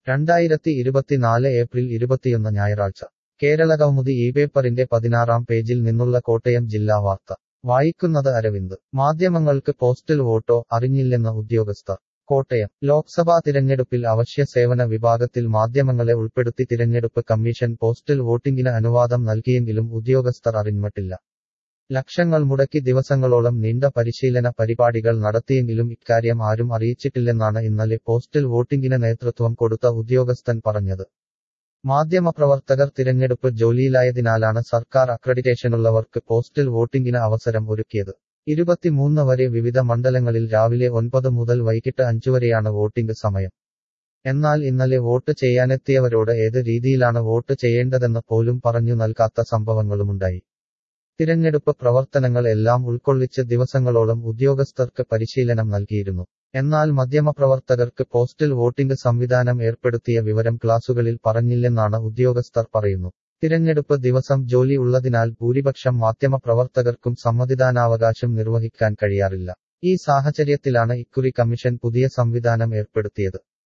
രണ്ടായിരത്തി ഇരുപത്തിനാല് ഏപ്രിൽ ഇരുപത്തിയൊന്ന് ഞായറാഴ്ച കേരള കൗമുദി ഈ പേപ്പറിന്റെ പതിനാറാം പേജിൽ നിന്നുള്ള കോട്ടയം ജില്ലാ വാർത്ത വായിക്കുന്നത് അരവിന്ദ് മാധ്യമങ്ങൾക്ക് പോസ്റ്റൽ വോട്ടോ അറിഞ്ഞില്ലെന്ന ഉദ്യോഗസ്ഥർ കോട്ടയം ലോക്സഭാ തിരഞ്ഞെടുപ്പിൽ അവശ്യ സേവന വിഭാഗത്തിൽ മാധ്യമങ്ങളെ ഉൾപ്പെടുത്തി തിരഞ്ഞെടുപ്പ് കമ്മീഷൻ പോസ്റ്റൽ വോട്ടിംഗിന് അനുവാദം നൽകിയെങ്കിലും ഉദ്യോഗസ്ഥർ അറിഞ്ഞിട്ടില്ല ലക്ഷങ്ങൾ മുടക്കി ദിവസങ്ങളോളം നീണ്ട പരിശീലന പരിപാടികൾ നടത്തിയെങ്കിലും ഇക്കാര്യം ആരും അറിയിച്ചിട്ടില്ലെന്നാണ് ഇന്നലെ പോസ്റ്റൽ വോട്ടിംഗിന് നേതൃത്വം കൊടുത്ത ഉദ്യോഗസ്ഥൻ പറഞ്ഞത് മാധ്യമപ്രവർത്തകർ തിരഞ്ഞെടുപ്പ് ജോലിയിലായതിനാലാണ് സർക്കാർ അക്രഡിറ്റേഷനുള്ളവർക്ക് പോസ്റ്റൽ വോട്ടിംഗിന് അവസരം ഒരുക്കിയത് ഇരുപത്തിമൂന്ന് വരെ വിവിധ മണ്ഡലങ്ങളിൽ രാവിലെ ഒൻപത് മുതൽ വൈകിട്ട് അഞ്ചുവരെയാണ് വോട്ടിംഗ് സമയം എന്നാൽ ഇന്നലെ വോട്ട് ചെയ്യാനെത്തിയവരോട് ഏത് രീതിയിലാണ് വോട്ട് ചെയ്യേണ്ടതെന്ന് പോലും പറഞ്ഞു നൽകാത്ത സംഭവങ്ങളുമുണ്ടായി തിരഞ്ഞെടുപ്പ് പ്രവർത്തനങ്ങൾ എല്ലാം ഉൾക്കൊള്ളിച്ച് ദിവസങ്ങളോളം ഉദ്യോഗസ്ഥർക്ക് പരിശീലനം നൽകിയിരുന്നു എന്നാൽ മാധ്യമപ്രവർത്തകർക്ക് പോസ്റ്റൽ വോട്ടിംഗ് സംവിധാനം ഏർപ്പെടുത്തിയ വിവരം ക്ലാസുകളിൽ പറഞ്ഞില്ലെന്നാണ് ഉദ്യോഗസ്ഥർ പറയുന്നു തിരഞ്ഞെടുപ്പ് ദിവസം ജോലി ഉള്ളതിനാൽ ഭൂരിപക്ഷം മാധ്യമപ്രവർത്തകർക്കും സമ്മതിദാനാവകാശം നിർവഹിക്കാൻ കഴിയാറില്ല ഈ സാഹചര്യത്തിലാണ് ഇക്കുറി കമ്മീഷൻ പുതിയ സംവിധാനം ഏർപ്പെടുത്തിയത്